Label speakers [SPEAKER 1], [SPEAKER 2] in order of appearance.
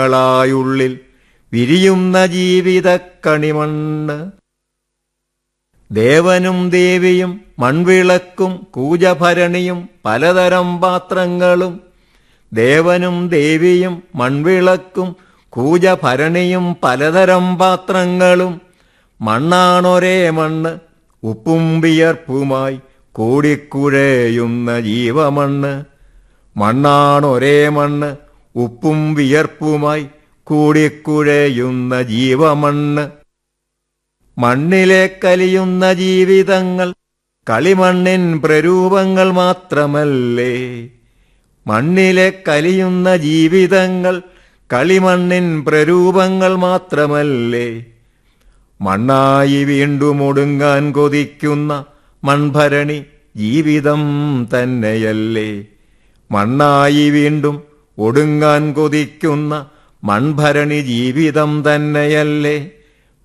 [SPEAKER 1] ളായുള്ളിൽ വിരിയുന്ന ജീവിതക്കണിമണ്ണ് ദേവനും ദേവിയും മൺവിളക്കും കൂജഭരണിയും പലതരം പാത്രങ്ങളും ദേവനും ദേവിയും മൺവിളക്കും കൂജഭരണിയും പലതരം പാത്രങ്ങളും മണ്ണാണൊരേ മണ്ണ് ഉപ്പും വിയർപ്പുമായി കൂടിക്കുഴയുന്ന ജീവമണ്ണ് മണ്ണാണൊരേ മണ്ണ് ഉപ്പും വിയർപ്പുമായി കൂടിക്കുഴയുന്ന ജീവമണ്ണ് മണ്ണിലെ കലിയുന്ന ജീവിതങ്ങൾ കളിമണ്ണിൻ പ്രരൂപങ്ങൾ മാത്രമല്ലേ മണ്ണിലെ കലിയുന്ന ജീവിതങ്ങൾ കളിമണ്ണിൻ പ്രരൂപങ്ങൾ മാത്രമല്ലേ മണ്ണായി വീണ്ടും ഒടുങ്ങാൻ കൊതിക്കുന്ന മൺഭരണി ജീവിതം തന്നെയല്ലേ മണ്ണായി വീണ്ടും ഒടുങ്ങാൻ കൊതിക്കുന്ന മൺഭരണി ജീവിതം തന്നെയല്ലേ